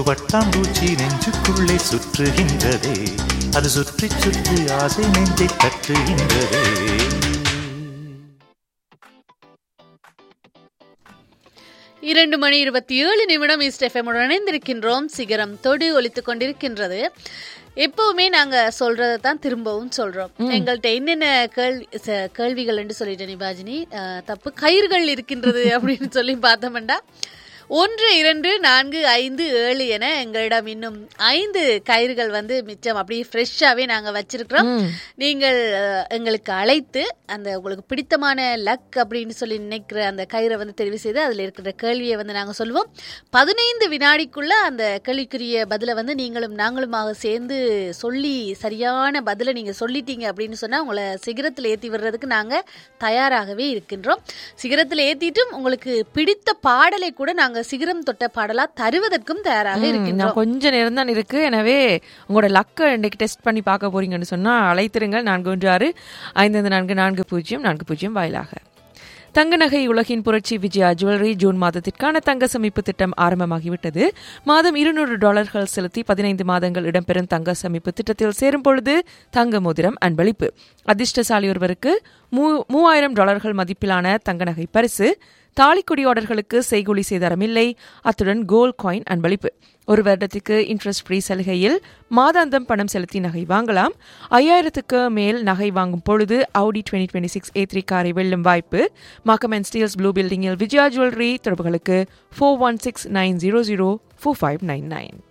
வட்டாம்பூச்சி நெஞ்சுக்குள்ளே சுற்றுகின்றதே அது சுற்றி சுற்றி ஆசை நெஞ்சை தட்டுகின்றதே இரண்டு மணி இருபத்தி ஏழு நிமிடம் ஈஸ்ட் எஃப்எம் இணைந்திருக்கின்றோம் சிகரம் தொடு ஒலித்துக் கொண்டிருக்கின்றது எப்பவுமே நாங்க சொல்றதை தான் திரும்பவும் சொல்றோம் எங்கள்கிட்ட என்னென்ன கேள்வி ச- கேள்விகள் என்று சொல்லிட்டேன் நிபாஜினி அஹ், தப்பு கயிறுகள் இருக்கின்றது அப்படின்னு சொல்லி பார்த்தோம்டா ஒன்று இரண்டு நான்கு ஐந்து ஏழு என எங்களிடம் இன்னும் ஐந்து கயிறுகள் வந்து மிச்சம் அப்படியே ஃப்ரெஷ்ஷாகவே நாங்கள் வச்சிருக்கிறோம் நீங்கள் அஹ், எங்களுக்கு அழைத்து அந்த உங்களுக்கு பிடித்தமான லக் அப்படின்னு சொல்லி நினைக்கிற அந்த கயிறை வந்து தெரிவு செய்து அதில் இருக்கிற கேள்வியை வந்து நாங்கள் சொல்லுவோம் பதினைந்து வினாடிக்குள்ள அந்த கேள்விக்குரிய பதிலை வந்து நீங்களும் நாங்களுமாக சேர்ந்து சொல்லி சரியான பதிலை நீங்கள் சொல்லிட்டீங்க அப்படின்னு சொன்னால் உங்களை சிகரத்தில் ஏற்றி விடுறதுக்கு நாங்கள் தயாராகவே இருக்கின்றோம் சிகரத்தில் ஏற்றிட்டும் உங்களுக்கு பிடித்த பாடலை கூட நாங்கள் சிகரம் தொட்ட பாடலாக தருவதற்கும் தயாராக ம், இருக்கின்றோம் நான் கொஞ்ச நேரம் தான் இருக்கு எனவே உங்களோட லக்கை இன்றைக்கு டெஸ்ட் பண்ணி பார்க்க போறீங்கன்னு சொன்னா அழைத்திருங்கள் நான்கு ஒன்று ஆறு ஐந்து ஐந்து நான்கு நான்கு பூஜ்ஜியம் நான்கு பூஜ்ஜியம் வாயிலாக தங்க நகை உலகின் புரட்சி விஜயா ஜுவல்லரி ஜூன் மாதத்திற்கான தங்க சமிப்பு திட்டம் ஆரம்பமாகிவிட்டது மாதம் இருநூறு டாலர்கள் செலுத்தி பதினைந்து மாதங்கள் இடம்பெறும் தங்க சமிப்பு திட்டத்தில் சேரும் பொழுது தங்க மோதிரம் அன்பளிப்பு அதிர்ஷ்டசாலி ஒருவருக்கு மூ மூவாயிரம் டாலர்கள் மதிப்பிலான தங்க நகை பரிசு தாலிக்குடி ஆர்டர்களுக்கு செய்கூலி சேதாரம் இல்லை அத்துடன் கோல்ட் காயின் அன்பளிப்பு ஒரு வருடத்துக்கு இன்ட்ரெஸ்ட் ஃப்ரீ சலுகையில் மாதாந்தம் பணம் செலுத்தி நகை வாங்கலாம் ஐயாயிரத்துக்கு மேல் நகை வாங்கும் பொழுது Audi twenty twenty six A three காரை வெல்லும் வாய்ப்பு மாக்கம் அண்ட் ஸ்டீல்ஸ் ப்ளூ பில்டிங்கில் விஜயா ஜுவல்லரி தொடர்புகளுக்கு four one six nine zero zero four five nine nine